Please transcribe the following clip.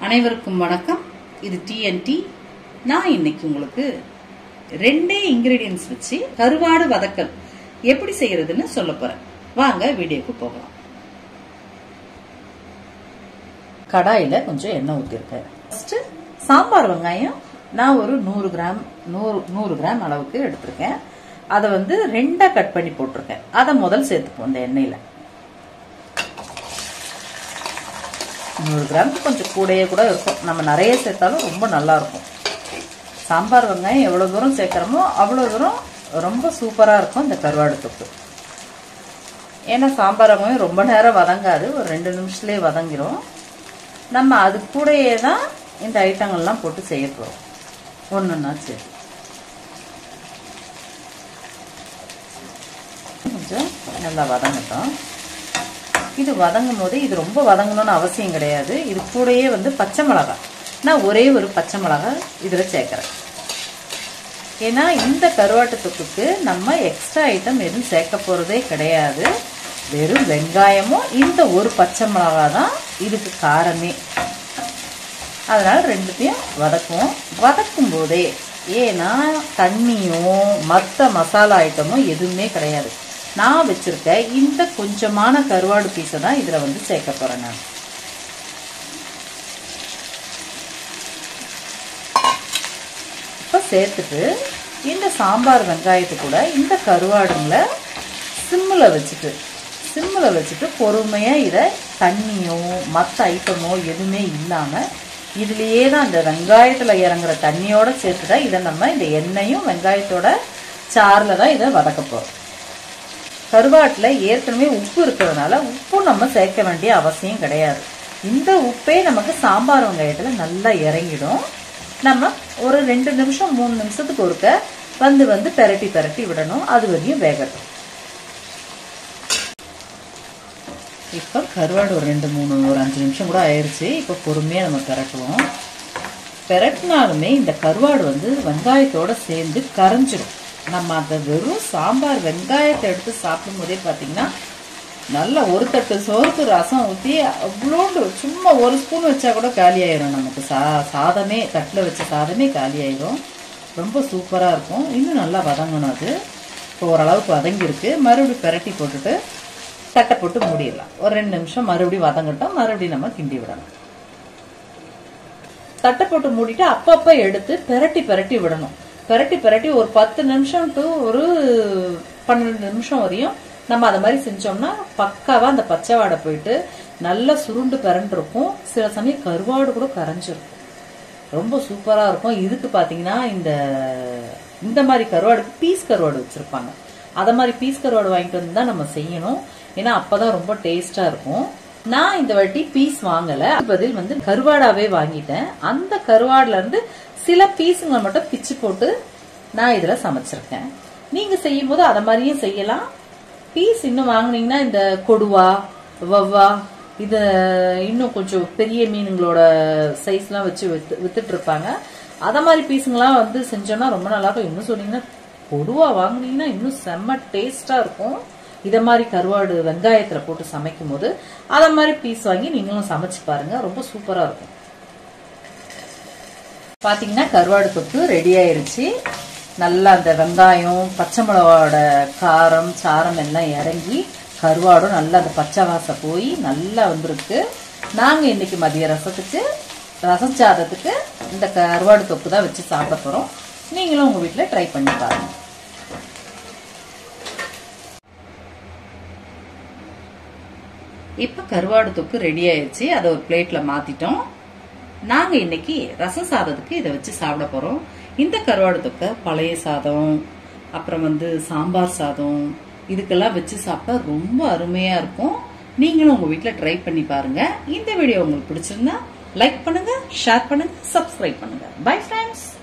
அனைவருக்கும் வணக்கம் இது டிஎன்டி நான் இன்னைக்கு உங்களுக்கு ரெண்டே இன்கிரீடியன்ஸ் வச்சு கருவாடு வதக்கல் எப்படி செய்யறதுன்னு சொல்ல போறேன் வாங்க வீடியோக்கு போகலாம் கடாயில கொஞ்சம் எண்ணெய் ஊற்றிருக்கேன் ஃபர்ஸ்ட் சாம்பார் வெங்காயம் நான் ஒரு நூறு கிராம் நூறு நூறு கிராம் அளவுக்கு எடுத்திருக்கேன் அதை வந்து ரெண்டா கட் பண்ணி போட்டிருக்கேன் அதை முதல் சேர்த்துப்போம் இந்த எண்ணெயில நூறு கிராமுக்கு கொஞ்சம் கூடயே கூட இருக்கும் நம்ம நிறைய சேர்த்தாலும் ரொம்ப நல்லா இருக்கும் சாம்பார் வெங்காயம் எவ்வளோ தூரம் சேர்க்குறோமோ அவ்வளோ தூரம் ரொம்ப சூப்பராக இருக்கும் இந்த கருவாடு தொக்கு ஏன்னா சாம்பார் வெங்காயம் ரொம்ப நேரம் வதங்காது ஒரு ரெண்டு நிமிஷத்துலேயே வதங்கிரும் நம்ம அது கூடயே தான் இந்த ஐட்டங்கள்லாம் போட்டு செய்ய போகிறோம் ஒன்றுன்னா சரி கொஞ்சம் நல்லா வதங்கட்டும் இது வதங்கும் போது இது ரொம்ப வதங்கணும்னு அவசியம் கிடையாது இது கூடயே வந்து பச்சை மிளகாய் நான் ஒரே ஒரு பச்சை மிளகாய் இதில் சேர்க்குறேன் ஏன்னா இந்த கருவாட்டு தொக்குக்கு நம்ம எக்ஸ்ட்ரா ஐட்டம் எதுவும் சேர்க்க போகிறதே கிடையாது வெறும் வெங்காயமும் இந்த ஒரு பச்சை மிளகாய் தான் இதுக்கு காரமே அதனால் ரெண்டுத்தையும் வதக்குவோம் வதக்கும் போதே ஏன்னா தண்ணியும் மற்ற மசாலா ஐட்டமும் எதுவுமே கிடையாது நான் வச்சிருக்க இந்த கொஞ்சமான கருவாடு பீஸை தான் இதில் வந்து சேர்க்க போகிறேன் நான் இப்போ சேர்த்துட்டு இந்த சாம்பார் வெங்காயத்து கூட இந்த கருவாடுங்களை சிம்மில் வச்சுட்டு சிம்மில் வச்சுட்டு பொறுமையாக இதை தண்ணியோ மற்ற ஐட்டமோ எதுவுமே இல்லாமல் இதுலேயே தான் அந்த வெங்காயத்தில் இறங்குற தண்ணியோட சேர்த்து தான் இதை நம்ம இந்த எண்ணெயும் வெங்காயத்தோட சாரில் தான் இதை வதக்க போகிறோம் கருவாட்டில் ஏற்கனவே உப்பு இருக்கிறதுனால உப்பும் நம்ம சேர்க்க வேண்டிய அவசியம் கிடையாது இந்த உப்பே நமக்கு சாம்பார் வெங்காயத்தில் நல்லா இறங்கிடும் நம்ம ஒரு ரெண்டு நிமிஷம் மூணு நிமிஷத்துக்கு ஒருக்க வந்து வந்து பெரட்டி பெரட்டி விடணும் அது வரையும் வேகட்டும் இப்போ கருவாடு ஒரு ரெண்டு மூணு ஒரு அஞ்சு நிமிஷம் கூட ஆயிடுச்சு இப்போ பொறுமையாக நம்ம பெரட்டுவோம் பெரட்டினாலுமே இந்த கருவாடு வந்து வெங்காயத்தோட சேர்ந்து கரைஞ்சிடும் நம்ம அந்த வெறும் சாம்பார் வெங்காயத்தை எடுத்து சாப்பிடும் போதே பார்த்தீங்கன்னா நல்ல ஒரு தட்டு சோறுக்கு ரசம் ஊற்றி அவ்வளோண்டு சும்மா ஒரு ஸ்பூன் வச்சா கூட காலி ஆயிரும் நமக்கு சா சாதமே தட்டில் வச்ச சாதமே காலி ஆயிரும் ரொம்ப சூப்பராக இருக்கும் இன்னும் நல்லா வதங்கணும் அது இப்போ ஓரளவுக்கு வதங்கியிருக்கு மறுபடியும் பெரட்டி போட்டுட்டு தட்டை போட்டு மூடிடலாம் ஒரு ரெண்டு நிமிஷம் மறுபடியும் வதங்கட்டும் மறுபடியும் நம்ம கிண்டி விடணும் தட்டை போட்டு மூடிட்டு அப்பப்போ எடுத்து பெரட்டி பெரட்டி விடணும் பெரட்டி பெரட்டி ஒரு பத்து நிமிஷம் டு ஒரு பன்னெண்டு நிமிஷம் வரையும் நம்ம அதை மாதிரி செஞ்சோம்னா பக்காவா அந்த பச்சை வாடை போயிட்டு நல்லா சுருண்டு பிறண்டிருக்கும் சில சமயம் கருவாடு கூட கரைஞ்சிருக்கும் ரொம்ப சூப்பரா இருக்கும் இதுக்கு பாத்தீங்கன்னா இந்த இந்த மாதிரி கருவாடுக்கு பீஸ் கருவாடு வச்சிருப்பாங்க அத மாதிரி பீஸ் கருவாடு வாங்கிட்டு வந்து தான் நம்ம செய்யணும் ஏன்னா அப்பதான் ரொம்ப டேஸ்டா இருக்கும் நான் இந்த வாட்டி பீஸ் வாங்கல பதில் வந்து கருவாடாவே வாங்கிட்டேன் அந்த கருவாடுல இருந்து சில பீஸுங்களை மட்டும் பிச்சு போட்டு நான் இதுல சமைச்சிருக்கேன் நீங்க செய்யும் போது அதை மாதிரியும் செய்யலாம் பீஸ் இன்னும் வாங்குனீங்கன்னா இந்த கொடுவா வவ்வா இது இன்னும் கொஞ்சம் பெரிய மீனுங்களோட சைஸ்லாம் வச்சு வித்து வித்துட்டு இருப்பாங்க அத மாதிரி பீஸுங்கெல்லாம் வந்து செஞ்சோம்னா ரொம்ப நல்லா இருக்கும் இன்னும் சொன்னீங்கன்னா கொடுவா வாங்குனீங்கன்னா இன்னும் செம்ம டேஸ்டா இருக்கும் இத மாதிரி கருவாடு வெங்காயத்துல போட்டு சமைக்கும் போது அத மாதிரி பீஸ் வாங்கி நீங்களும் சமைச்சு பாருங்க ரொம்ப சூப்பரா இருக்கும் பாத்தீங்கன்னா கருவாடு தொக்கு ரெடி ஆயிருச்சு நல்லா அந்த வெங்காயம் பச்சை மிளகாவோட காரம் சாரம் எல்லாம் இறங்கி கருவாடும் நல்லா அந்த பச்சை வாசம் போய் நல்லா வந்திருக்கு நாங்க இன்னைக்கு மதிய ரசத்துக்கு ரசம் சாதத்துக்கு இந்த கருவாடு தொக்கு தான் வச்சு சாப்பிட போறோம் நீங்களும் உங்க வீட்டுல ட்ரை பண்ணி பாருங்க இப்ப கருவாடு தொக்கு ரெடி ஆயிடுச்சு அதை ஒரு பிளேட்ல மாத்திட்டோம் நாங்க இன்னைக்கு ரசம் சாதத்துக்கு இதை வச்சு சாப்பிட போறோம் இந்த கருவாடு தொக்கை பழைய சாதம் அப்புறம் வந்து சாம்பார் சாதம் இதுக்கெல்லாம் வச்சு சாப்பிட்டா ரொம்ப அருமையா இருக்கும் நீங்களும் உங்க வீட்டுல ட்ரை பண்ணி பாருங்க இந்த வீடியோ உங்களுக்கு பிடிச்சிருந்தா லைக் பண்ணுங்க ஷேர் பண்ணுங்க சப்ஸ்கிரைப் பண்ணுங்க பை ஃப்ரெண்ட்ஸ்